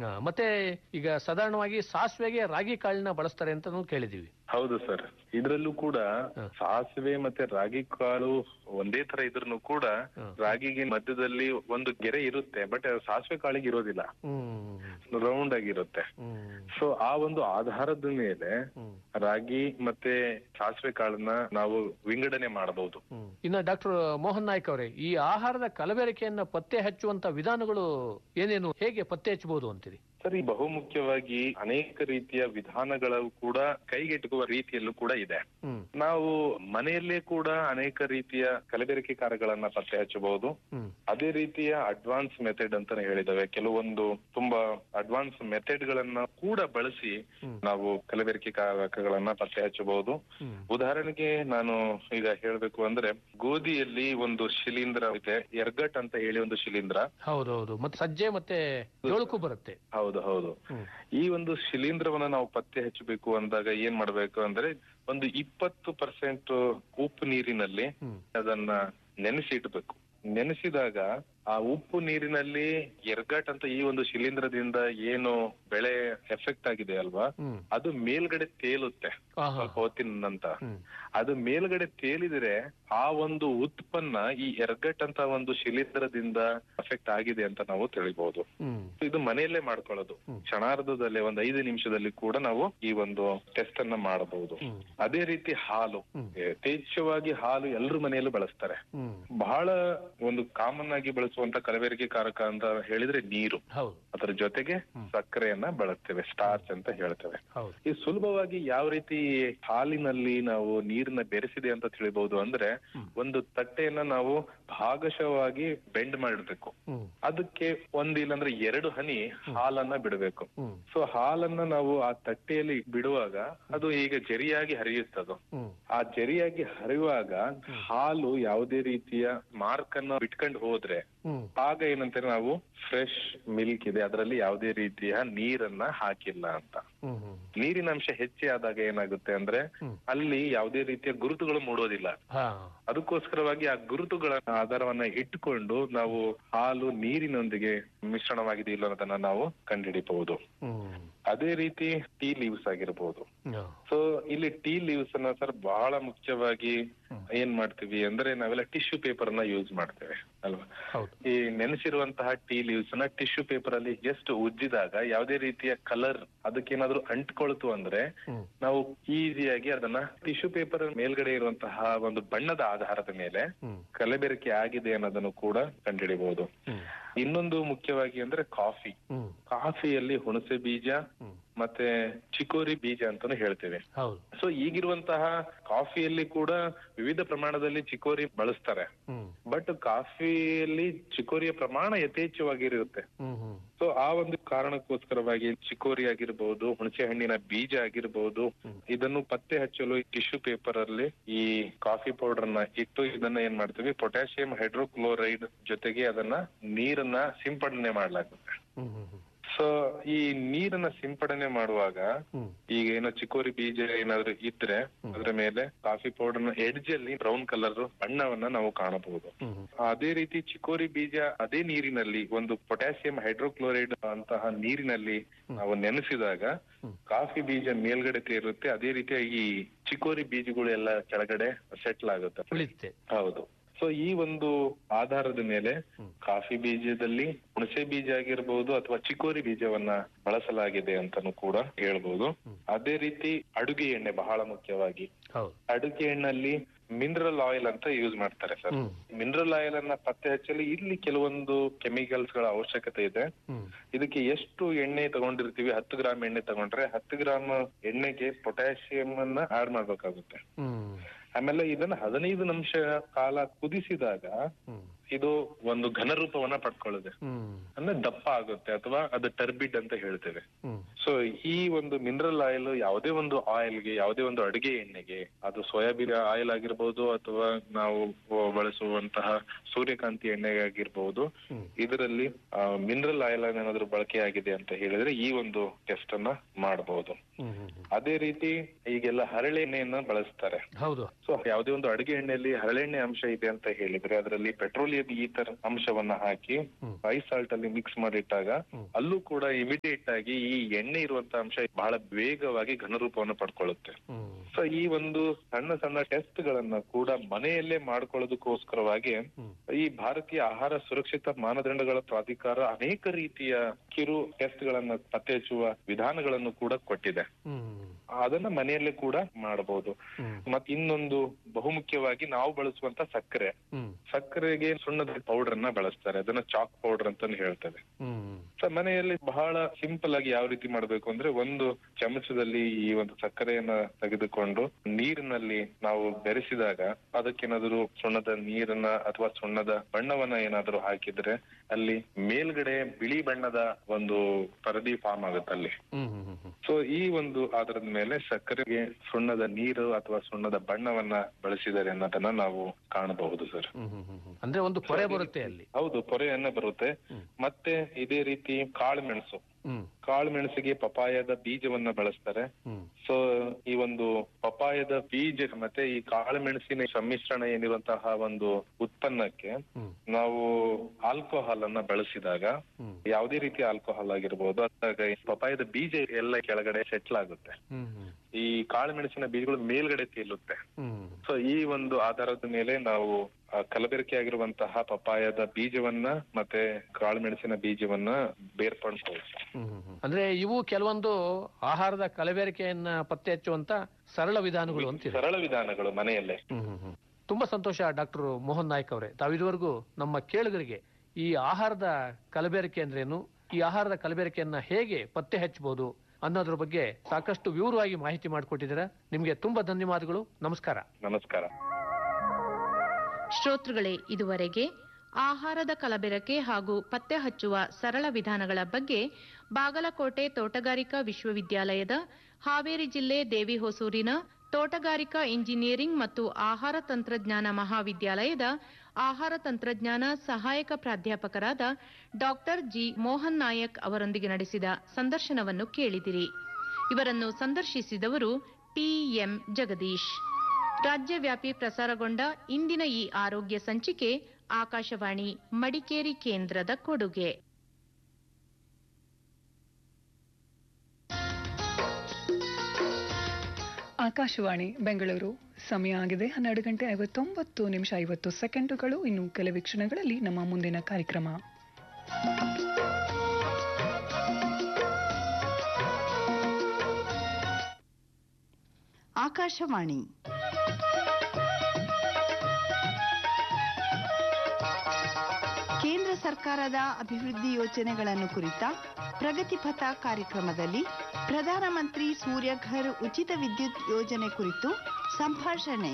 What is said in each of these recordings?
ಆ, ಮತ್ತೆ ಈಗ ಸಾಧಾರಣವಾಗಿ ಸಾಸಿವೆಗೆ ರಾಗಿ ಕಾಳನ್ನ ಬಳಸ್ತಾರೆ ಅಂತ ಕೇಳಿದೀವಿ ಹೌದು ಸರ್ ಇದ್ರಲ್ಲೂ ಕೂಡ ಹ. ಸಾಸಿವೆ ಮತ್ತೆ ರಾಗಿ ಕಾಳು ಒಂದೇ ತರ ಇದ್ರೂ ಕೂಡ ಹ. ರಾಗಿಗೆ ಮಧ್ಯದಲ್ಲಿ ಒಂದು ಗೆರೆ ಇರುತ್ತೆ ಬಟ್ ಸಾಸಿವೆ ಕಾಳಿಗೆ ಇರೋದಿಲ್ಲ ಹ್ಮ್ ರೌಂಡ್ ಆಗಿರುತ್ತೆ ಹ್ಮ್ ಸೊ ಆ ಒಂದು ಆಧಾರದ ಮೇಲೆ ಹ್ಮ್ ರಾಗಿ ಮತ್ತೆ ಸಾಸಿವೆ ಕಾಳನ್ನ ನಾವು ವಿಂಗಡಣೆ ಮಾಡಬಹುದು ಹ್ಮ್. ಇನ್ನ ಡಾಕ್ಟರ್ ಮೋಹನ್ ನಾಯ್ಕ್ ಅವರೇ ಈ ಆಹಾರದ ಕಲಬೆರಕೆಯನ್ನ ಪತ್ತೆ ಹಚ್ಚುವಂತ ವಿಧಾನಗಳು ಏನೇನು ಹೇಗೆ ಪತ್ತೆ ಹಚ್ಚಬಹುದು ಅಂತೀರಿ ಸರ್ ಈ ಬಹುಮುಖ್ಯವಾಗಿ ಅನೇಕ ರೀತಿಯ ವಿಧಾನಗಳು ಕೂಡ ಕೈಗೆಟುಕುವ ರೀತಿಯಲ್ಲೂ ಕೂಡ ಇದೆ ಹ್ಮ್ ನಾವು ಮನೆಯಲ್ಲೇ ಕೂಡ ಅನೇಕ ರೀತಿಯ ಕಲಬೆರಕೆ ಕಾರಗಳನ್ನ ಪತ್ತೆ ಹಚ್ಚಬಹುದು ಹ್ಮ್ ಅದೇ ರೀತಿಯ ಅಡ್ವಾನ್ಸ್ ಮೆಥಡ್ ಅಂತಾನೆ ಹೇಳಿದಾವೆ ಕೆಲವೊಂದು ತುಂಬಾ ಅಡ್ವಾನ್ಸ್ ಮೆಥಡ್ ಗಳನ್ನ ಕೂಡ ಬಳಸಿ ಹ್ಮ್. ನಾವು ಕಲಬೆರಕೆ ಕಾರಕಗಳನ್ನ ಪತ್ತೆ ಹಚ್ಚಬಹುದು ಹ್ಮ್ ಉದಾಹರಣೆಗೆ ನಾನು ಈಗ ಹೇಳ್ಬೇಕು ಅಂದ್ರೆ ಗೋಧಿಯಲ್ಲಿ ಒಂದು ಶಿಲೀಂಧ್ರ ಇದೆ ಎರ್ಗಟ್ ಅಂತ ಹೇಳಿ ಒಂದು ಶಿಲೀಂಧ್ರ ಹೌದೌದು ಮತ್ತೆ ಸಜ್ಜೆ ಮತ್ತೆ ಜೋಳಕ್ಕೂ ಬರುತ್ತೆ ಹೌದು ಹೌದು ಹ್ಮ್ ಈ ಒಂದು ಶಿಲೀಂಧ್ರವನ್ನ ನಾವು ಪತ್ತೆ ಹಚ್ಚಬೇಕು ಅಂದಾಗ ಏನ್ ಮಾಡ್ಬೇಕು ಅಂದ್ರೆ ಒಂದು ಇಪ್ಪತ್ತು ಪರ್ಸೆಂಟ್ ಉಪ್ಪು ನೀರಿನಲ್ಲಿ ಹ್ಮ್ ಅದನ್ನ ನೆನೆಸಿ ಇಟ್ಬೇಕು ನೆನೆಸಿದಾಗ ಆ ಉಪ್ಪು ನೀರಿನಲ್ಲಿ ಎರ್ಗಟ್ ಅಂತ ಈ ಒಂದು ಶಿಲೀಂಧ್ರದಿಂದ ಏನು ಬೆಳೆ ಎಫೆಕ್ಟ್ ಆಗಿದೆ ಅಲ್ವಾ ಹ್ಮ್ ಅದು ಮೇಲ್ಗಡೆ ತೇಲುತ್ತೆ ಆಹಾ. ಸ್ವಲ್ಪ ಹೊತ್ತಿನ ನಂತರ ಹ್ಮ್ ಅದು ಮೇಲ್ಗಡೆ ತೇಲಿದ್ರೆ ಆ ಒಂದು ಉತ್ಪನ್ನ ಈ ಎರ್ಗಟ್ ಅಂತ ಒಂದು ಶಿಲೀಂಧ್ರದಿಂದ ಎಫೆಕ್ಟ್ ಆಗಿದೆ ಅಂತ ನಾವು ತಿಳಿಬಹುದು ಹ್ಮ್ ಇದು ಮನೆಯಲ್ಲೇ ಮಾಡ್ಕೊಳ್ಳೋದು ಹ್ಮ್. ಕ್ಷಣಾರ್ಧದಲ್ಲೇ ಒಂದು ಐದು ನಿಮಿಷದಲ್ಲಿ ಕೂಡ ನಾವು ಈ ಒಂದು ಟೆಸ್ಟ್ ಅನ್ನ ಮಾಡಬಹುದು ಹ್ಮ್ ಅದೇ ರೀತಿ ಹಾಲು ಹ್ಮ್. ಯಥೇಚ್ಛವಾಗಿ ಹಾಲು ಎಲ್ಲರೂ ಮನೆಯಲ್ಲೂ ಬಳಸ್ತಾರೆ ಹ್ಮ್ ಬಹಳ ಒಂದು ಕಾಮನ್ ಆಗಿ ಬಳಸುವಂತ ಕಲಬೆರಕೆ ಕಾರಕ ಅಂತ ಹೇಳಿದ್ರೆ ನೀರು ಹೌದು ಅದರ ಜೊತೆಗೆ ಹ್ಮ್. ಸಕ್ಕರೆಯನ್ನ ಬಳಸ್ತೇವೆ ಸ್ಟಾರ್ಚ್ ಅಂತ ಹೇಳ್ತೇವೆ ಹೌದು ಈ ಸುಲಭವಾಗಿ ಯಾವ ರೀತಿ ಹಾಲಿನಲ್ಲಿ ನಾವು ನೀರನ್ನ ಬೆರೆಸಿದೆ ಅಂತ ತಿಳಿಬಹುದು ಅಂದ್ರೆ ಹ್ಮ್. ಒಂದು ತಟ್ಟೆಯನ್ನ ನಾವು ಭಾಗಶವಾಗಿ ಬೆಂಡ್ ಮಾಡಿರ್ಬೇಕು ಹ್ಮ್ ಅದಕ್ಕೆ ಒಂದ್ ಇಲ್ಲಂದ್ರೆ ಎರಡು ಹನಿ ಹಾಲನ್ನ ಬಿಡಬೇಕು ಹ್ಮ್ ಸೊ ಹಾಲನ್ನ ನಾವು ಆ ತಟ್ಟೆಯಲ್ಲಿ ಬಿಡುವಾಗ ಅದು ಈಗ ಜರಿಯಾಗಿ ಹರಿಯುತ್ತದು ಹ್ಮ್ ಆ ಜರಿಯಾಗಿ ಹರಿಯುವಾಗ ಹಾಲು ಯಾವುದೇ ರೀತಿಯ ಮಾರ್ಕ್ ಅನ್ನ ಬಿಟ್ಕೊಂಡು ಹೋದ್ರೆ ಹ್ಮ್ ಆಗ ಏನಂತಾರೆ ನಾವು ಫ್ರೆಶ್ ಮಿಲ್ಕ್ ಇದೆ ಅದರಲ್ಲಿ ಯಾವುದೇ ರೀತಿಯ ನೀರನ್ನ ಹಾಕಿಲ್ಲ ಅಂತ ಹ್ಮ್ ಹ್ಮ್ ನೀರಿನ ಅಂಶ ಹೆಚ್ಚೆ ಆದಾಗ ಏನಾಗುತ್ತೆ ಅಂದ್ರೆ ಹ್ಮ್. ಅಲ್ಲಿ ಯಾವುದೇ ರೀತಿಯ ಗುರುತುಗಳು ಮೂಡೋದಿಲ್ಲ ಹಾ ಅದಕ್ಕೋಸ್ಕರವಾಗಿ ಆ ಗುರುತುಗಳ ಆಧಾರವನ್ನ ಇಟ್ಟುಕೊಂಡು ನಾವು ಹಾಲು ನೀರಿನೊಂದಿಗೆ ಮಿಶ್ರಣವಾಗಿದೆ ಇಲ್ಲ ಅನ್ನೋದನ್ನ ನಾವು ಕಂಡುಹಿಡಿಬಹುದು ಹ್ಮ್ ಅದೇ ರೀತಿ ಟೀ ಲೀವ್ಸ್ ಆಗಿರ್ಬೋದು ಹಾ. ಸೊ ಇಲ್ಲಿ ಟೀ ಲೀವ್ಸ್ ಅನ್ನ ಸರ್ ಬಹಳ ಮುಖ್ಯವಾಗಿ ಹ್ಮ್. ಏನ್ ಮಾಡ್ತೀವಿ ಅಂದ್ರೆ ನಾವೆಲ್ಲ ಟಿಶ್ಯೂ ಪೇಪರ್ ನ ಯೂಸ್ ಮಾಡ್ತೇವೆ ಅಲ್ವಾ ಹೌದು ಈ ನೆನೆಸಿರುವಂತಹ ಟೀ ಲೀವ್ಸ್ ನ ಟಿಶ್ಯೂ ಪೇಪರ್ ಅಲ್ಲಿ ಜಸ್ಟ್ ಉಜ್ಜಿದಾಗ ಯಾವುದೇ ರೀತಿಯ ಕಲರ್ ಅದಕ್ಕೇನಾದ್ರೂ ಅಂಟ್ಕೊಳ್ತು ಅಂದ್ರೆ ಹ್ಮ್ ನಾವು ಈಸಿಯಾಗಿ ಅದನ್ನ ಟಿಶ್ಯೂ ಪೇಪರ್ ಮೇಲ್ಗಡೆ ಇರುವಂತಹ ಒಂದು ಬಣ್ಣದ ಆಧಾರದ ಮೇಲೆ ಹ್ಮ್ ಕಲಬೆರಕೆ ಆಗಿದೆ ಅನ್ನೋದನ್ನು ಕೂಡ ಕಂಡುಹಿಡಿಬಹುದು ಹ್ಮ್ ಇನ್ನೊಂದು ಮುಖ್ಯವಾಗಿ ಅಂದ್ರೆ ಕಾಫಿ ಹ್ಮ್ ಕಾಫಿಯಲ್ಲಿ ಹುಣಸೆ ಬೀಜ ಹ್ಮ್ ಮತ್ತೆ ಚಿಕೋರಿ ಬೀಜ ಅಂತಾನು ಹೇಳ್ತೇವೆ ಹೌದು ಸೊ ಈಗಿರುವಂತಹ ಕಾಫಿಯಲ್ಲಿ ಕೂಡ ವಿವಿಧ ಪ್ರಮಾಣದಲ್ಲಿ ಚಿಕೋರಿ ಬಳಸ್ತಾರೆ ಹ್ಮ್ ಬಟ್ ಕಾಫಿಯಲ್ಲಿ ಚಿಕೋರಿಯ ಪ್ರಮಾಣ ಯಥೇಚ್ಛವಾಗಿರುತ್ತೆ ಹ್ಮ್ ಹ್ಮ್ ಸೊ ಆ ಒಂದು ಕಾರಣಕ್ಕೋಸ್ಕರವಾಗಿ ಚಿಕೋರಿ ಆಗಿರ್ಬಹುದು ಹುಣಸೆ ಹಣ್ಣಿನ ಬೀಜ ಆಗಿರ್ಬಹುದು ಹ್ಮ್. ಇದನ್ನು ಪತ್ತೆ ಹಚ್ಚಲು ಟಿಶ್ಯೂ ಪೇಪರ್ ಅಲ್ಲಿ ಈ ಕಾಫಿ ಪೌಡರ್ ನ ಇಟ್ಟು ಇದನ್ನ ಏನ್ ಮಾಡ್ತೀವಿ ಪೊಟ್ಯಾಸಿಯಂ ಹೈಡ್ರೋಕ್ಲೋರೈಡ್ ಜೊತೆಗೆ ಅದನ್ನ ನೀರನ್ನ ಸಿಂಪಡಣೆ ಮಾಡ್ಲಾಗುತ್ತೆ ಹ್ಮ್ ಹ್ಮ್ ಹ್ಮ್ ಸೊ ಈ ನೀರನ್ನ ಸಿಂಪಡಣೆ ಮಾಡುವಾಗ ಹ್ಮ್ ಈಗ ಏನೋ ಚಿಕೋರಿ ಬೀಜ ಏನಾದ್ರು ಇದ್ರೆ ಅದ್ರ ಮೇಲೆ ಕಾಫಿ ಪೌಡರ್ ನ ಎಡ್ಜ್ ಅಲ್ಲಿ ಬ್ರೌನ್ ಕಲರ್ ಬಣ್ಣವನ್ನ ನಾವು ಕಾಣಬಹುದು ಹ್ಮ್ ಹ್ಮ್ ಅದೇ ರೀತಿ ಚಿಕೋರಿ ಬೀಜ ಅದೇ ನೀರಿನಲ್ಲಿ ಒಂದು ಪೊಟ್ಯಾಸಿಯಂ ಹೈಡ್ರೋಕ್ಲೋರೈಡ್ ಅಂತಹ ನೀರಿನಲ್ಲಿ ನಾವು ನೆನೆಸಿದಾಗ ಹ್ಮ್. ಕಾಫಿ ಬೀಜ ಮೇಲ್ಗಡೆ ತೇರುತ್ತೆ ಅದೇ ರೀತಿಯಾಗಿ ಈ ಚಿಕೋರಿ ಬೀಜಗಳು ಎಲ್ಲ ಕೆಳಗಡೆ ಸೆಟ್ಲ್ ಆಗುತ್ತೆ ಉಳಿತೆ ಹೌದು ಸೊ ಈ ಒಂದು ಆಧಾರದ ಮೇಲೆ ಹ್ಮ್. ಕಾಫಿ ಬೀಜದಲ್ಲಿ ಹುಣಸೆ ಬೀಜ ಆಗಿರ್ಬೋದು ಅಥವಾ ಚಿಕೋರಿ ಬೀಜವನ್ನ ಬಳಸಲಾಗಿದೆ ಅಂತಾನು ಕೂಡ ಹೇಳ್ಬೋದು ಹ್ಮ್. ಅದೇ ರೀತಿ ಅಡುಗೆ ಎಣ್ಣೆ ಬಹಳ ಮುಖ್ಯವಾಗಿ ಹೌದು ಅಡುಗೆ ಎಣ್ಣಲ್ಲಿ ಮಿನರಲ್ ಆಯಿಲ್ ಅಂತ ಯೂಸ್ ಮಾಡ್ತಾರೆ ಸರ್ ಹ್ಮ್ ಮಿನರಲ್ ಆಯಿಲ್ ಅನ್ನ ಪತ್ತೆ ಹಚ್ಚಲು ಇಲ್ಲಿ ಕೆಲವೊಂದು ಕೆಮಿಕಲ್ಸ್ ಗಳ ಅವಶ್ಯಕತೆ ಇದೆ ಹ್ಮ್ ಇದಕ್ಕೆ ಎಷ್ಟು ಎಣ್ಣೆ ತಗೊಂಡಿರ್ತೀವಿ ಹತ್ತು ಗ್ರಾಮ್ ಎಣ್ಣೆ ತಗೊಂಡ್ರೆ ಹತ್ತು ಗ್ರಾಮ್ ಎಣ್ಣೆಗೆ ಪೊಟ್ಯಾಸಿಯಂ ಅನ್ನ ಆಡ್ ಮಾಡ್ಬೇಕಾಗುತ್ತೆ ಹ್ಮ್ ಆಮೇಲೆ ಇದನ್ನ ಹದಿನೈದು ನಿಮಿಷ ಕಾಲ ಕುದಿಸಿದಾಗ ಹ್ಮ್ ಇದು ಒಂದು ಘನ ರೂಪವನ್ನ ಪಡ್ಕೊಳ್ಳುತ್ತೆ ಹ್ಮ್ ಅಂದ್ರೆ ದಪ್ಪ ಆಗುತ್ತೆ ಅಥವಾ ಅದು ಟರ್ಬಿಡ್ ಅಂತ ಹೇಳ್ತೇವೆ ಹ್ಮ್ ಸೊ ಈ ಒಂದು ಮಿನರಲ್ ಆಯಿಲ್ ಯಾವುದೇ ಒಂದು ಆಯಿಲ್ಗೆ ಯಾವುದೇ ಒಂದು ಅಡುಗೆ ಎಣ್ಣೆಗೆ ಅದು ಸೋಯಾಬೀನ್ ಆಯಿಲ್ ಆಗಿರ್ಬೋದು ಅಥವಾ ನಾವು ಬಳಸುವಂತಹ ಸೂರ್ಯಕಾಂತಿ ಎಣ್ಣೆ ಆಗಿರ್ಬೋದು ಹ್ಮ್ ಇದರಲ್ಲಿ ಮಿನರಲ್ ಆಯಿಲ್ ಏನಾದ್ರು ಬಳಕೆ ಆಗಿದೆ ಅಂತ ಹೇಳಿದ್ರೆ ಈ ಒಂದು ಟೆಸ್ಟ್ ಅನ್ನ ಮಾಡಬಹುದು ಹ್ಮ್ ಹ್ಮ್ ಹ್ಮ್. ಅದೇ ರೀತಿ ಈಗೆಲ್ಲ ಹರಳೆ ಎಣ್ಣೆಯನ್ನ ಬಳಸ್ತಾರೆ ಹೌದು ಸೊ ಯಾವುದೇ ಒಂದು ಅಡುಗೆ ಎಣ್ಣೆಯಲ್ಲಿ ಹರಳೆಣ್ಣೆ ಅಂಶ ಇದೆ ಅಂತ ಹೇಳಿದ್ರೆ ಅದರಲ್ಲಿ ಪೆಟ್ರೋಲಿಯಂ ಸಫೇದ್ ಈಥರ್ ಅಂಶವನ್ನ ಹಾಕಿ ಹ್ಮ್. ರೈಸ್ ಸಾಲ್ಟ್ ಅಲ್ಲಿ ಮಿಕ್ಸ್ ಮಾಡಿಟ್ಟಾಗ ಹ್ಮ್. ಅಲ್ಲೂ ಕೂಡ ಇಮಿಡಿಯೇಟ್ ಆಗಿ ಈ ಎಣ್ಣೆ ಇರುವಂತ ಅಂಶ ಬಹಳ ವೇಗವಾಗಿ ಘನರೂಪವನ್ನು ಪಡ್ಕೊಳ್ಳುತ್ತೆ ಹ್ಮ್ ಸೊ ಈ ಒಂದು ಸಣ್ಣ ಸಣ್ಣ ಟೆಸ್ಟ್ ಗಳನ್ನ ಕೂಡ ಮನೆಯಲ್ಲೇ ಮಾಡ್ಕೊಳ್ಳೋದಕ್ಕೋಸ್ಕರವಾಗಿ ಹ್ಮ್ ಈ ಭಾರತೀಯ ಆಹಾರ ಸುರಕ್ಷತಾ ಮಾನದಂಡಗಳ ಪ್ರಾಧಿಕಾರ ಅನೇಕ ರೀತಿಯ ಕಿರು ಟೆಸ್ಟ್ ಗಳನ್ನ ಪತ್ತೆ ಹಚ್ಚುವ ವಿಧಾನಗಳನ್ನು ಕೂಡ ಕೊಟ್ಟಿದೆ ಹ್ಮ್ ಅದನ್ನ ಮನೆಯಲ್ಲೇ ಕೂಡ ಮಾಡಬಹುದು ಹ್ಮ್ ಮತ್ ಇನ್ನೊಂದು ಬಹುಮುಖ್ಯವಾಗಿ ನಾವು ಬಳಸುವಂತ ಸಕ್ಕರೆ ಹ್ಮ್ ಸಕ್ಕರೆಗೆ ಸುಣ್ಣದ ಪೌಡರ್ ಅನ್ನ ಬಳಸ್ತಾರೆ ಅದನ್ನ ಚಾಕ್ ಪೌಡರ್ ಅಂತಾನು ಹೇಳ್ತೇವೆ ಹ್ಮ್ ಸೊ ಮನೆಯಲ್ಲಿ ಬಹಳ ಸಿಂಪಲ್ ಆಗಿ ಯಾವ ರೀತಿ ಮಾಡ್ಬೇಕು ಅಂದ್ರೆ ಒಂದು ಚಮಚದಲ್ಲಿ ಈ ಒಂದು ಸಕ್ಕರೆಯನ್ನ ತೆಗೆದುಕೊಂಡು ನೀರಿನಲ್ಲಿ ನಾವು ಬೆರೆಸಿದಾಗ ಅದಕ್ಕೇನಾದ್ರು ಸುಣ್ಣದ ನೀರನ್ನ ಅಥವಾ ಸುಣ್ಣದ ಬಣ್ಣವನ್ನ ಏನಾದ್ರು ಹಾಕಿದ್ರೆ ಅಲ್ಲಿ ಮೇಲ್ಗಡೆ ಬಿಳಿ ಬಣ್ಣದ ಒಂದು ಪರದಿ ಫಾರ್ಮ್ ಆಗುತ್ತೆ ಅಲ್ಲಿ ಹ್ಮ್ ಹ್ಮ್ ಹ್ಮ್ ಹ್ಮ್ ಸೊ ಈ ಒಂದು ಆಧಾರದ ಮೇಲೆ ಸಕ್ಕರೆಗೆ ಸುಣ್ಣದ ನೀರು ಅಥವಾ ಸುಣ್ಣದ ಬಣ್ಣವನ್ನ ಬಳಸಿದ್ದಾರೆ ಅನ್ನೋದನ್ನ ನಾವು ಕಾಣಬಹುದು ಸರ್ ಹ್ಮ್ ಹ್ಮ್ ಹ್ಮ್ ಹ್ಮ್. ಅಂದ್ರೆ ಒಂದು ಪೊರೆ ಬರುತ್ತೆ ಅಲ್ಲಿ ಹೌದು ಪೊರೆಯನ್ನ ಬರುತ್ತೆ ಹ್ಮ್. ಮತ್ತೆ ಇದೇ ರೀತಿ ಕಾಳು ಮೆಣಸು ಹ್ಮ್ ಕಾಳು ಮೆಣಸಿಗೆ ಪಪಾಯದ ಬೀಜವನ್ನ ಬಳಸ್ತಾರೆ ಹ್ಮ್ ಸೊ ಈ ಒಂದು ಪಪಾಯದ ಬೀಜ ಮತ್ತೆ ಈ ಕಾಳು ಮೆಣಸಿನ ಸಮ್ಮಿಶ್ರಣ ಏನಿರುವಂತಹ ಒಂದು ಉತ್ಪನ್ನಕ್ಕೆ ಹ್ಮ್ ನಾವು ಆಲ್ಕೋಹಾಲ್ ಅನ್ನ ಬಳಸಿದಾಗ ಹ್ಮ್ ಯಾವುದೇ ರೀತಿಯ ಆಲ್ಕೋಹಾಲ್ ಆಗಿರ್ಬೋದು ಅದಾಗ ಈ ಪಪಾಯದ ಬೀಜ ಎಲ್ಲ ಕೆಳಗಡೆ ಸೆಟ್ಲ್ ಆಗುತ್ತೆ ಹ್ಮ್ ಹ್ಮ್ ಈ ಕಾಳು ಮೆಣಸಿನ ಬೀಜಗಳು ಮೇಲ್ಗಡೆ ತೇಲುತ್ತೆ ಹ್ಮ್ ಸೊ ಈ ಒಂದು ಆಧಾರದ ಮೇಲೆ ನಾವು ಆ ಕಲಬೆರಕೆ ಆಗಿರುವಂತಹ ಪಪಾಯದ ಬೀಜವನ್ನ ಮತ್ತೆ ಕಾಳು ಮೆಣಸಿನ ಬೀಜವನ್ನ ಬೇರ್ಪಡಿಸಬಹುದು ಹ್ಮ್ ಹ್ಮ್ ಹ್ಮ್. ಅಂದ್ರೆ ಇವು ಕೆಲವೊಂದು ಆಹಾರದ ಕಲಬೆರಕೆಯನ್ನ ಪತ್ತೆ ಹಚ್ಚುವಂತ ಸರಳ ವಿಧಾನಗಳು ಅಂತಿದೆ ಸರಳ ವಿಧಾನಗಳು ಮನೆಯಲ್ಲೇ ಹ್ಮ್ ಹ್ಮ್ ಹ್ಮ್. ತುಂಬಾ ಸಂತೋಷ ಡಾಕ್ಟರ್ ಮೋಹನ್ ನಾಯ್ಕ್ ಅವರೇ ತಾವು ಇದುವರೆಗೂ ನಮ್ಮ ಕೇಳುಗರಿಗೆ ಈ ಆಹಾರದ ಕಲಬೆರಕೆ ಅಂದ್ರೇನು ಈ ಆಹಾರದ ಕಲಬೆರಕೆಯನ್ನ ಹೇಗೆ ಪತ್ತೆ ಹಚ್ಚಬಹುದು ಅನ್ನೋದ್ರ ಬಗ್ಗೆ ಸಾಕಷ್ಟು ವಿವರವಾಗಿ ಮಾಹಿತಿ ಮಾಡಿಕೊಟ್ಟಿದ್ದೀರಾ ನಿಮ್ಗೆ ತುಂಬಾ ಧನ್ಯವಾದಗಳು ನಮಸ್ಕಾರ ನಮಸ್ಕಾರ ಶ್ರೋತೃಗಳೇ ಇದುವರೆಗೆ ಆಹಾರದ ಕಲಬೆರಕೆ ಹಾಗೂ ಪತ್ತೆ ಹಚ್ಚುವ ಸರಳ ವಿಧಾನಗಳ ಬಗ್ಗೆ ಬಾಗಲಕೋಟೆ ತೋಟಗಾರಿಕಾ ವಿಶ್ವವಿದ್ಯಾಲಯದ ಹಾವೇರಿ ಜಿಲ್ಲೆ ದೇವಿಹೊಸೂರಿನ ತೋಟಗಾರಿಕಾ ಇಂಜಿನಿಯರಿಂಗ್ ಮತ್ತು ಆಹಾರ ತಂತ್ರಜ್ಞಾನ ಮಹಾವಿದ್ಯಾಲಯದ ಆಹಾರ ತಂತ್ರಜ್ಞಾನ ಸಹಾಯಕ ಪ್ರಾಧ್ಯಾಪಕರಾದ ಡಾಕ್ಟರ್ ಜಿ ಮೋಹನ್ ನಾಯಕ್ ಅವರೊಂದಿಗೆ ನಡೆಸಿದ ಸಂದರ್ಶನವನ್ನು ಕೇಳಿದಿರಿ ಇವರನ್ನು ಸಂದರ್ಶಿಸಿದವರು ಟಿಎಂ ಜಗದೀಶ್ ರಾಜ್ಯವ್ಯಾಪಿ ಪ್ರಸಾರಗೊಂಡ ಇಂದಿನ ಈ ಆರೋಗ್ಯ ಸಂಚಿಕೆ ಆಕಾಶವಾಣಿ ಮಡಿಕೇರಿ ಕೇಂದ್ರದ ಕೊಡುಗೆ ಆಕಾಶವಾಣಿ ಬೆಂಗಳೂರು ಸಮಯ ಆಗಿದೆ ಹನ್ನೆರಡು ಗಂಟೆ ಐವತ್ತೊಂಬತ್ತು ನಿಮಿಷ ಐವತ್ತು ಸೆಕೆಂಡುಗಳು ಇನ್ನು ಕೆಲವೇ ಕ್ಷಣಗಳಲ್ಲಿ ನಮ್ಮ ಮುಂದಿನ ಕಾರ್ಯಕ್ರಮ ಆಕಾಶವಾಣಿ ಕೇಂದ್ರ ಸರ್ಕಾರದ ಅಭಿವೃದ್ಧಿ ಯೋಜನೆಗಳನ್ನು ಕುರಿತ ಪ್ರಗತಿಪಥ ಕಾರ್ಯಕ್ರಮದಲ್ಲಿ ಪ್ರಧಾನಮಂತ್ರಿ ಸೂರ್ಯಘರ್ ಉಚಿತ ವಿದ್ಯುತ್ ಯೋಜನೆ ಕುರಿತು ಸಂಭಾಷಣೆ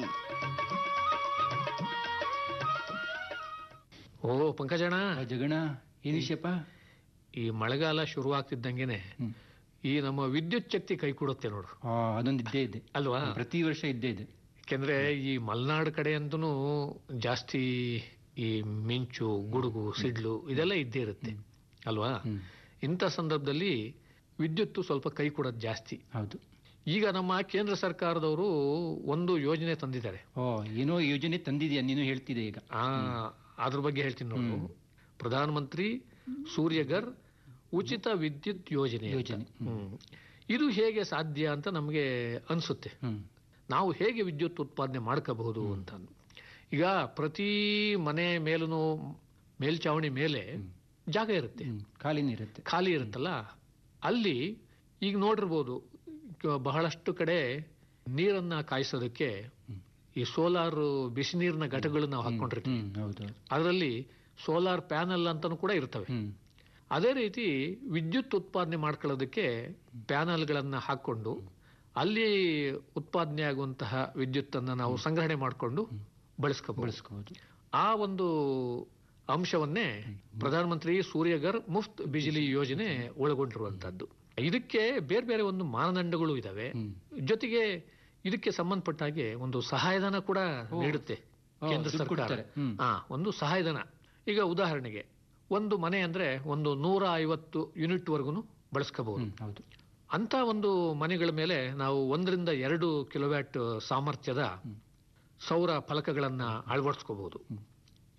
ಓ ಪಂಕಜಣ ಆ ಜಗಣ ಏನ್ ವಿಷಯಪ್ಪ ಈ ಮಳೆಗಾಲ ಶುರುವಾಗ್ತಿದ್ದಂಗೆನೆ ಹ್ಮ್. ಈ ನಮ್ಮ ವಿದ್ಯುತ್ ಶಕ್ತಿ ಕೈ ಕೊಡುತ್ತೆ ನೋಡು ಆ, ಅದೊಂದು ಇದ್ದೇ ಇದೆ ಅಲ್ವಾ ಪ್ರತಿ ವರ್ಷ ಇದ್ದೇ ಇದೆ ಯಾಕೆಂದ್ರೆ ಈ ಮಲೆನಾಡು ಕಡೆ ಅಂತೂ ಜಾಸ್ತಿ ಈ ಮಿಂಚು ಗುಡುಗು ಸಿಡ್ಲು ಇದೆಲ್ಲ ಇದ್ದೇ ಇರುತ್ತೆ ಅಲ್ವಾ ಹ್ಮ್. ಇಂಥ ಸಂದರ್ಭದಲ್ಲಿ ವಿದ್ಯುತ್ತು ಸ್ವಲ್ಪ ಕೈ ಕೊಡೋದು ಜಾಸ್ತಿ ಹೌದು ಈಗ ನಮ್ಮ ಕೇಂದ್ರ ಸರ್ಕಾರದವರು ಒಂದು ಯೋಜನೆ ತಂದಿದ್ದಾರೆ ಓ ಏನೋ ಯೋಜನೆ ತಂದಿದ್ಯಾ ನೀನು ಹೇಳ್ತಿದೆ ಈಗ ಆ ಅದ್ರ ಬಗ್ಗೆ ಹೇಳ್ತೀನಿ ನೋಡು ಪ್ರಧಾನ ಮಂತ್ರಿ ಸೂರ್ಯಗರ್ ಉಚಿತ ವಿದ್ಯುತ್ ಯೋಜನೆ ಅಂತ. ಯೋಜನೆ, ಹ್ಮ್. ಇದು ಹೇಗೆ ಸಾಧ್ಯ ಅಂತ ನಮಗೆ ಅನ್ಸುತ್ತೆ ಹ್ಮ್ ನಾವು ಹೇಗೆ ವಿದ್ಯುತ್ ಉತ್ಪಾದನೆ ಮಾಡ್ಕೋಬಹುದು ಅಂತ ಈಗ ಪ್ರತಿ ಮನೆ ಮೇಲೂ ಮೇಲ್ಚಾವಣಿ ಮೇಲೆ ಜಾಗ ಇರುತ್ತೆ ಹ್ಮ್ ಖಾಲಿನೇ ಇರುತ್ತೆ ಖಾಲಿ ಇರುತ್ತಲ್ಲ ಅಲ್ಲಿ ಈಗ ನೋಡಿರ್ಬೋದು ಕ- ಬಹಳಷ್ಟು ಕಡೆ ನೀರನ್ನ ಕಾಯಿಸೋದಕ್ಕೆ ಈ ಸೋಲಾರ್ ಬಿಸಿ ನೀರಿನ ಘಟಕಗಳು ನಾವು ಹಾಕೊಂಡಿರ್ತೀವಿ ಹ್ಮ್ ಹೌದು ಹೌದು. ಅದರಲ್ಲಿ ಸೋಲಾರ್ ಪ್ಯಾನಲ್ ಅಂತಾನು ಕೂಡ ಇರ್ತವೆ ಹ್ಮ್ ಅದೇ ರೀತಿ ವಿದ್ಯುತ್ ಉತ್ಪಾದನೆ ಮಾಡ್ಕೊಳ್ಳೋದಕ್ಕೆ ಪ್ಯಾನಲ್ಗಳನ್ನ ಹಾಕೊಂಡು ಅಲ್ಲಿ ಉತ್ಪಾದನೆ ಆಗುವಂತಹ ವಿದ್ಯುತ್ತನ್ನು ನಾವು ಸಂಗ್ರಹಣೆ ಮಾಡಿಕೊಂಡು ಬಳಸ್ಕೋಬಹುದು ಬಳಸ್ಕೋಬಹುದು ಆ ಒಂದು ಅಂಶವನ್ನೇ ಪ್ರಧಾನಮಂತ್ರಿ ಸೂರ್ಯಗರ್ ಮುಫ್ತ್ ಬಿಜಿಲಿ ಯೋಜನೆ ಒಳಗೊಂಡಿರುವಂತದ್ದು ಇದಕ್ಕೆ ಬೇರೆ ಬೇರೆ ಒಂದು ಮಾನದಂಡಗಳು ಇದಾವೆ ಹ್ಮ್. ಜೊತೆಗೆ ಇದಕ್ಕೆ ಸಂಬಂಧಪಟ್ಟ ಹಾಗೆ ಒಂದು ಸಹಾಯಧನ ಕೂಡ ನೀಡುತ್ತೆ ಓ, ಕೇಂದ್ರ ದುಡ್ಡು ಸರ್ಕಾರ ಕೊಡ್ತಾರೆ. ಹ್ಮ್. ಹಾ ಒಂದು ಸಹಾಯಧನ ಈಗ ಉದಾಹರಣೆಗೆ ಒಂದು ಮನೆ ಅಂದ್ರೆ ಒಂದು ನೂರ ಐವತ್ತು ಯೂನಿಟ್ ವರ್ಗುನು ಬಳಸ್ಕೋಬಹುದು ಹ್ಮ್ ಹೌದು ಅಂತ ಒಂದು ಮನೆಗಳ ಮೇಲೆ ನಾವು ಒಂದರಿಂದ ಎರಡು ಕಿಲೋವ್ಯಾಟ್ ಸಾಮರ್ಥ್ಯದ ಸೌರ ಫಲಕಗಳನ್ನ ಅಳವಡಿಸ್ಕೋಬಹುದು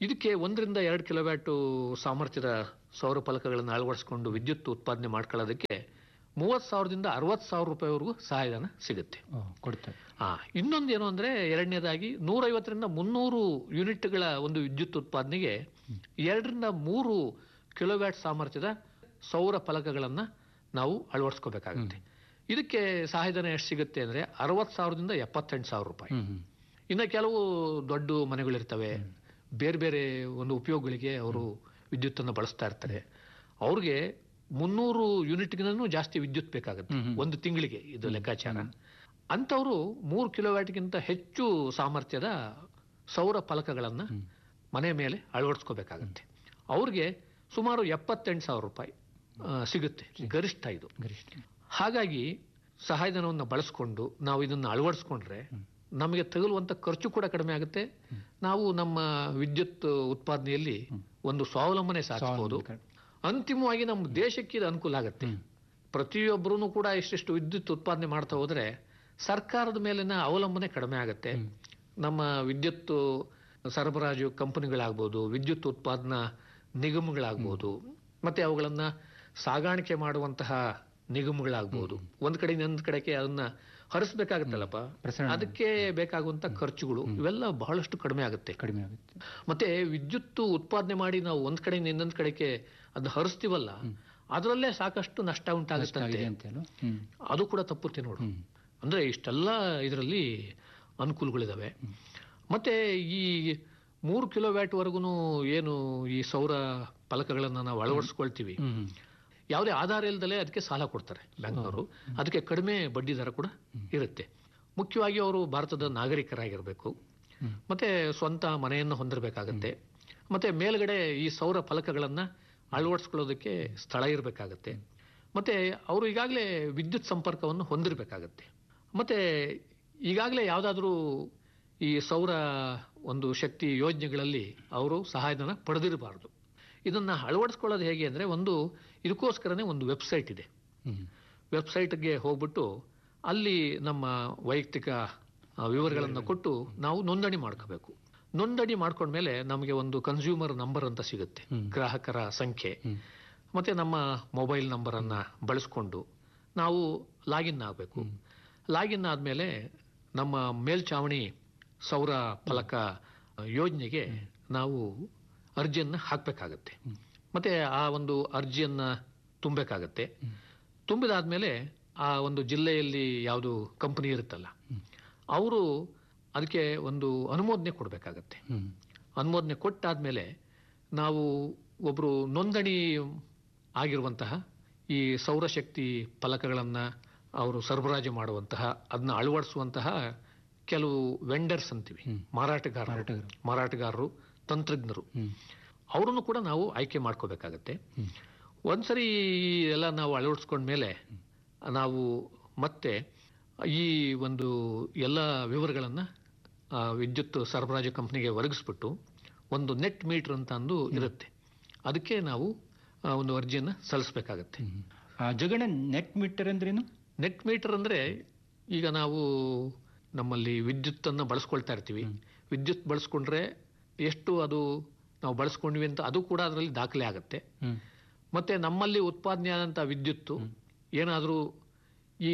ಇದಕ್ಕೆ ಒಂದರಿಂದ ಎರಡು ಕಿಲೋವ್ಯಾಟು ಸಾಮರ್ಥ್ಯದ ಸೌರ ಫಲಕಗಳನ್ನು ಅಳವಡಿಸಿಕೊಂಡು ವಿದ್ಯುತ್ ಉತ್ಪಾದನೆ ಮಾಡ್ಕೊಳ್ಳೋದಕ್ಕೆ ಮೂವತ್ತು ಸಾವಿರದಿಂದ ಅರವತ್ತು ಸಾವಿರ ರೂಪಾಯಿವರೆಗೂ ಸಹಾಯಧನ ಸಿಗುತ್ತೆ ಓ, ಕೊಡ್ತಾರೆ ಆ ಇನ್ನೊಂದು ಏನು ಅಂದ್ರೆ ಎರಡನೇದಾಗಿ ನೂರೈವತ್ತರಿಂದ ಮುನ್ನೂರು ಯೂನಿಟ್ಗಳ ಒಂದು ವಿದ್ಯುತ್ ಉತ್ಪಾದನೆಗೆ ಎರಡರಿಂದ ಮೂರು ಕಿಲೋವ್ಯಾಟ್ ಸಾಮರ್ಥ್ಯದ ಸೌರ ಫಲಕಗಳನ್ನ ನಾವು ಅಳವಡಿಸ್ಕೋಬೇಕಾಗುತ್ತೆ ಇದಕ್ಕೆ ಸಹಾಯಧನ ಎಷ್ಟು ಸಿಗುತ್ತೆ ಅಂದ್ರೆ ಅರವತ್ತು ಸಾವಿರದಿಂದ ಎಪ್ಪತ್ತೆಂಟು ಸಾವಿರ ರೂಪಾಯಿ ಹ್ಮ್ ಹ್ಮ್ ಇನ್ನು ಕೆಲವು ದೊಡ್ಡ ಮನೆಗಳಿರ್ತವೆ ಬೇರೆ ಬೇರೆ ಒಂದು ಉಪಯೋಗಗಳಿಗೆ ಅವರು ವಿದ್ಯುತ್ತನ್ನು ಬಳಸ್ತಾ ಇರ್ತಾರೆ ಅವ್ರಿಗೆ ಮುನ್ನೂರು ಯೂನಿಟ್ಗಿಂತನೂ ಜಾಸ್ತಿ ವಿದ್ಯುತ್ ಬೇಕಾಗುತ್ತೆ ಹ್ಮ್ ಹ್ಮ್. ಒಂದು ತಿಂಗಳಿಗೆ ಇದು ಲೆಕ್ಕಾಚಾರ ಅಂಥವರು ಮೂರು ಕಿಲೋವ್ಯಾಟ್ಗಿಂತ ಹೆಚ್ಚು ಸಾಮರ್ಥ್ಯದ ಸೌರ ಫಲಕಗಳನ್ನ ಮನೆ ಮೇಲೆ ಅಳವಡಿಸ್ಕೋಬೇಕಾಗತ್ತೆ ಅವ್ರಿಗೆ ಸುಮಾರು ಎಪ್ಪತ್ತೆಂಟು ಸಾವಿರ ರೂಪಾಯಿ ಆ, ಸಿಗುತ್ತೆ ಗರಿಷ್ಠ ಇದು ಗರಿಷ್ಠ ಹಾಗಾಗಿ ಸಹಾಯಧನವನ್ನು ಬಳಸ್ಕೊಂಡು ನಾವು ಇದನ್ನು ಅಳವಡಿಸ್ಕೊಂಡ್ರೆ ನಮಗೆ ತಗುಲುವಂತ ಖರ್ಚು ಕೂಡ ಕಡಿಮೆ ಆಗುತ್ತೆ ನಾವು ನಮ್ಮ ವಿದ್ಯುತ್ ಉತ್ಪಾದನೆಯಲ್ಲಿ ಒಂದು ಸ್ವಾವಲಂಬನೆ ಸಾಧಿಸಬಹುದು ಅಂತಿಮವಾಗಿ ನಮ್ಮ ದೇಶಕ್ಕೆ ಇದು ಅನುಕೂಲ ಆಗುತ್ತೆ ಪ್ರತಿಯೊಬ್ಬರೂ ಕೂಡ ಇಷ್ಟಿಷ್ಟು ವಿದ್ಯುತ್ ಉತ್ಪಾದನೆ ಮಾಡ್ತಾ ಹೋದ್ರೆ ಸರ್ಕಾರದ ಮೇಲಿನ ಅವಲಂಬನೆ ಕಡಿಮೆ ಆಗುತ್ತೆ ನಮ್ಮ ವಿದ್ಯುತ್ ಸರಬರಾಜು ಕಂಪನಿಗಳಾಗ್ಬೋದು ವಿದ್ಯುತ್ ಉತ್ಪಾದನಾ ನಿಗಮಗಳಾಗ್ಬೋದು ಮತ್ತೆ ಅವುಗಳನ್ನ ಸಾಗಾಣಿಕೆ ಮಾಡುವಂತಹ ನಿಗಮಗಳಾಗ್ಬೋದು ಒಂದ್ ಕಡೆ ಇನ್ನೊಂದ್ ಕಡೆಗೆ ಅದನ್ನ ಹರಿಸ್ಬೇಕಾಗತ್ತಲ್ಲಪ್ಪ ಪ್ರಸರಣ ಅದಕ್ಕೆ ಬೇಕಾಗುವಂತ ಖರ್ಚುಗಳು ಇವೆಲ್ಲ ಬಹಳಷ್ಟು ಕಡಿಮೆ ಆಗುತ್ತೆ ಕಡಿಮೆ ಆಗುತ್ತೆ ಮತ್ತೆ ವಿದ್ಯುತ್ ಉತ್ಪಾದನೆ ಮಾಡಿ ನಾವು ಒಂದ್ ಕಡೆಯಿಂದ ಇನ್ನೊಂದ್ ಕಡೆಗೆ ಅದನ್ನ ಹರಿಸ್ತೀವಲ್ಲ ಅದರಲ್ಲೇ ಸಾಕಷ್ಟು ನಷ್ಟ ಉಂಟಾಗುತ್ತಂತೆ ಆಗಿದೆ ಅಂತ ಅಲ್ವಾ? ಹ್ಮ್ ಅದು ಕೂಡ ತಪ್ಪುತ್ತೆ ನೋಡು ಅಂದ್ರೆ ಇಷ್ಟೆಲ್ಲ ಇದರಲ್ಲಿ ಅನುಕೂಲಗಳಿದಾವೆ ಮತ್ತೆ ಈ ಮೂರು ಕಿಲೋವ್ಯಾಟ್ ವರೆಗೂ ಏನು ಈ ಸೌರ ಫಲಕಗಳನ್ನ ನಾವು ಅಳವಡಿಸ್ಕೊಳ್ತೀವಿ ಹ್ಮ್ ಹ್ಮ್ ಯಾವುದೇ ಆಧಾರ ಇಲ್ದಲೇ ಅದಕ್ಕೆ ಸಾಲ ಕೊಡ್ತಾರೆ ಬ್ಯಾಂಕ್ನವರು ಅದಕ್ಕೆ ಕಡಿಮೆ ಬಡ್ಡಿ ದರ ಕೂಡ ಇರುತ್ತೆ ಮುಖ್ಯವಾಗಿ ಅವರು ಭಾರತದ ನಾಗರಿಕರಾಗಿರಬೇಕು ಮತ್ತೆ ಸ್ವಂತ ಮನೆಯನ್ನು ಹೊಂದಿರಬೇಕಾಗತ್ತೆ ಮತ್ತೆ ಮೇಲ್ಗಡೆ ಈ ಸೌರ ಫಲಕಗಳನ್ನ ಅಳವಡಿಸ್ಕೊಳ್ಳೋದಕ್ಕೆ ಸ್ಥಳ ಇರಬೇಕಾಗತ್ತೆ ಮತ್ತೆ ಅವರು ಈಗಾಗಲೇ ವಿದ್ಯುತ್ ಸಂಪರ್ಕವನ್ನು ಹೊಂದಿರಬೇಕಾಗತ್ತೆ ಮತ್ತೆ ಈಗಾಗಲೇ ಯಾವುದಾದ್ರೂ ಈ ಸೌರ ಒಂದು ಶಕ್ತಿ ಯೋಜನೆಗಳಲ್ಲಿ ಅವರು ಸಹಾಯಧನ ಪಡೆದಿರಬಾರ್ದು ಇದನ್ನ ಅಳವಡಿಸ್ಕೊಳ್ಳೋದು ಹೇಗೆ ಅಂದ್ರೆ ಒಂದು ಇದಕ್ಕೋಸ್ಕರನೇ ಒಂದು ವೆಬ್ಸೈಟ್ ಇದೆ ಹ್ಮ್ ವೆಬ್ಸೈಟ್ಗೆ ಹೋಗ್ಬಿಟ್ಟು ಅಲ್ಲಿ ನಮ್ಮ ವೈಯಕ್ತಿಕ ಆ, ವಿವರಗಳನ್ನು ಕೊಟ್ಟು ನಾವು ನೋಂದಣಿ ಮಾಡ್ಕೋಬೇಕು ನೋಂದಣಿ ಮಾಡ್ಕೊಂಡ್ಮೇಲೆ ನಮಗೆ ಒಂದು ಕನ್ಸ್ಯೂಮರ್ ನಂಬರ್ ಅಂತ ಸಿಗುತ್ತೆ ಗ್ರಾಹಕರ ಸಂಖ್ಯೆ ಮತ್ತೆ ನಮ್ಮ ಮೊಬೈಲ್ ನಂಬರನ್ನು ಬಳಸ್ಕೊಂಡು ನಾವು ಲಾಗಿನ್ ಆಗಬೇಕು ಲಾಗಿನ್ ಆದಮೇಲೆ ನಮ್ಮ ಮೇಲ್ಛಾವಣಿ ಸೌರ ಫಲಕ ಯೋಜನೆಗೆ ನಾವು ಅರ್ಜಿಯನ್ನು ಹಾಕಬೇಕಾಗತ್ತೆ ಮತ್ತೆ ಆ ಒಂದು ಅರ್ಜಿಯನ್ನು ತುಂಬಬೇಕಾಗತ್ತೆ ತುಂಬಿದಾದ್ಮೇಲೆ ಆ ಒಂದು ಜಿಲ್ಲೆಯಲ್ಲಿ ಯಾವುದು ಕಂಪನಿ ಇರುತ್ತಲ್ಲ ಅವರು ಅದಕ್ಕೆ ಒಂದು ಅನುಮೋದನೆ ಕೊಡಬೇಕಾಗತ್ತೆ ಹ್ಮ್ ಅನುಮೋದನೆ ಕೊಟ್ಟಾದ್ಮೇಲೆ ನಾವು ಒಬ್ಬರು ನೋಂದಣಿ ಆಗಿರುವಂತಹ ಈ ಸೌರಶಕ್ತಿ ಫಲಕಗಳನ್ನು ಅವರು ಸರಬರಾಜು ಮಾಡುವಂತಹ ಅದನ್ನ ಅಳವಡಿಸುವಂತಹ ಕೆಲವು ವೆಂಡರ್ಸ್ ಅಂತೀವಿ ಮಾರಾಟಗಾರರು ಮಾರಾಟಗಾರರು ತಂತ್ರಜ್ಞರು ಅವರನ್ನು ಕೂಡ ನಾವು ಆಯ್ಕೆ ಮಾಡ್ಕೋಬೇಕಾಗತ್ತೆ ಒಂದ್ಸರಿ ಈ ಎಲ್ಲ ನಾವು ಅಳವಡಿಸ್ಕೊಂಡ್ಮೇಲೆ ನಾವು ಮತ್ತೆ ಈ ಒಂದು ಎಲ್ಲ ವಿವರಗಳನ್ನು ವಿದ್ಯುತ್ ಸರಬರಾಜು ಕಂಪ್ನಿಗೆ ಒದಗಿಸ್ಬಿಟ್ಟು ಒಂದು ನೆಟ್ ಮೀಟರ್ ಅಂತ ಅಂದು ಇರುತ್ತೆ ಅದಕ್ಕೆ ನಾವು ಆ, ಒಂದು ಅರ್ಜಿಯನ್ನು ಸಲ್ಲಿಸಬೇಕಾಗತ್ತೆ ಆ ಜಗಣ ನೆಟ್ ಮೀಟರ್ ಅಂದ್ರೇನು ನೆಟ್ ಮೀಟರ್ ಅಂದ್ರೆ ಈಗ ನಾವು ನಮ್ಮಲ್ಲಿ ವಿದ್ಯುತ್ ಅನ್ನ ಬಳಸ್ಕೊಳ್ತಾ ಇರ್ತೀವಿ ವಿದ್ಯುತ್ ಬಳಸ್ಕೊಂಡ್ರೆ ಎಷ್ಟು ಅದು ನಾವು ಬಳಸ್ಕೊಂಡ್ವಿ ಅಂತ ಅದು ಕೂಡ ಅದರಲ್ಲಿ ದಾಖಲೆ ಆಗುತ್ತೆ ಹ್ಮ್ ಮತ್ತೆ ನಮ್ಮಲ್ಲಿ ಉತ್ಪಾದನೆ ಆದಂತ ವಿದ್ಯುತ್ತು ಏನಾದರೂ ಈ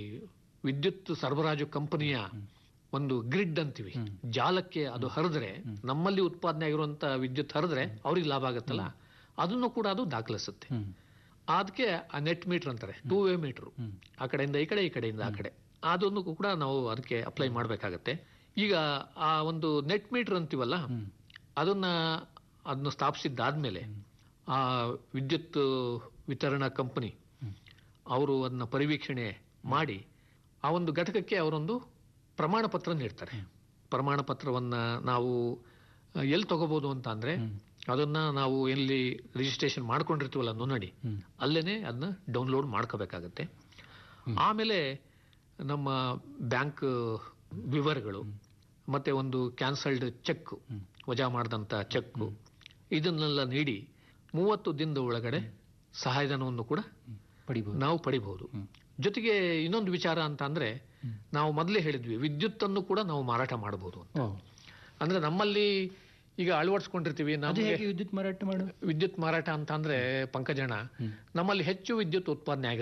ವಿದ್ಯುತ್ ಸರಬರಾಜು ಕಂಪನಿಯ ಒಂದು ಗ್ರಿಡ್ ಅಂತೀವಿ ಜಾಲಕ್ಕೆ ಅದು ಹರಿದ್ರೆ ನಮ್ಮಲ್ಲಿ ಉತ್ಪಾದನೆ ಆಗಿರುವಂತ ವಿದ್ಯುತ್ ಹರಿದ್ರೆ ಅವ್ರಿಗೆ ಲಾಭ ಆಗುತ್ತಲ್ಲ ಅದನ್ನು ಕೂಡ ಅದು ದಾಖಲಿಸುತ್ತೆ ಹ್ಮ್ ಅದಕ್ಕೆ ಆ ನೆಟ್ ಮೀಟರ್ ಅಂತಾರೆ ಟೂ ವೇ ಮೀಟರ್ ಆ ಕಡೆಯಿಂದ ಈ ಕಡೆ ಈ ಕಡೆಯಿಂದ ಆ ಕಡೆ ಅದನ್ನು ಕೂಡ ನಾವು ಅದಕ್ಕೆ ಅಪ್ಲೈ ಮಾಡಬೇಕಾಗತ್ತೆ ಈಗ ಆ ಒಂದು ನೆಟ್ ಮೀಟರ್ ಅಂತೀವಲ್ಲ ಅದನ್ನ ಅದನ್ನು ಸ್ಥಾಪಿಸಿದ್ದಾದ್ಮೇಲೆ ಆ ವಿದ್ಯುತ್ ವಿತರಣಾ ಕಂಪನಿ ಅವರು ಅದನ್ನ ಪರಿವೀಕ್ಷಣೆ ಮಾಡಿ ಆ ಒಂದು ಘಟಕಕ್ಕೆ ಅವರೊಂದು ಪ್ರಮಾಣ ಪತ್ರ ನೀಡ್ತಾರೆ ಪ್ರಮಾಣ ಪತ್ರವನ್ನ ನಾವು ಎಲ್ಲಿ ತಗೋಬಹುದು ಅಂತ ಅಂದ್ರೆ ಅದನ್ನ ನಾವು ಎಲ್ಲಿ ರಿಜಿಸ್ಟ್ರೇಷನ್ ಮಾಡ್ಕೊಂಡಿರ್ತೀವಲ್ಲ ನೋಂದಣಿ ಅಲ್ಲೇನೆ ಅದನ್ನ ಡೌನ್ಲೋಡ್ ಮಾಡ್ಕೋಬೇಕಾಗತ್ತೆ ಆಮೇಲೆ ನಮ್ಮ ಬ್ಯಾಂಕ್ ವಿವರಗಳು ಮತ್ತೆ ಒಂದು ಕ್ಯಾನ್ಸಲ್ಡ್ ಚೆಕ್ ವಜಾ ಮಾಡಿದಂತ ಚೆಕ್ ಇದನ್ನೆಲ್ಲ ನೀಡಿ ಮೂವತ್ತು ದಿನದ ಒಳಗಡೆ ಸಹಾಯಧನವನ್ನು ಕೂಡ ಪಡಿಬಹುದು ನಾವು ಪಡಿಬಹುದು ಜೊತೆಗೆ ಇನ್ನೊಂದು ವಿಚಾರ ಅಂತ ಅಂದ್ರೆ ನಾವು ಮೊದಲೇ ಹೇಳಿದ್ವಿ ವಿದ್ಯುತ್ತನ್ನು ಕೂಡ ನಾವು ಮಾರಾಟ ಮಾಡಬಹುದು ಅಂತ ಓ ಅಂದ್ರೆ ನಮ್ಮಲ್ಲಿ ಈಗ ಅಳವಡಿಸ್ಕೊಂಡಿರ್ತೀವಿ ಅದು ನಮಗೆ ಹೇಗೆ ವಿದ್ಯುತ್ ಮಾರಾಟ ಮಾಡೋದು ವಿದ್ಯುತ್ ಮಾರಾಟ ಅಂತ ಅಂದ್ರೆ ಪಂಕಜಣ್ಣ ನಮ್ಮಲ್ಲಿ ಹೆಚ್ಚು ವಿದ್ಯುತ್ ಉತ್ಪಾದನೆ ಆಗಿರುತ್ತೆ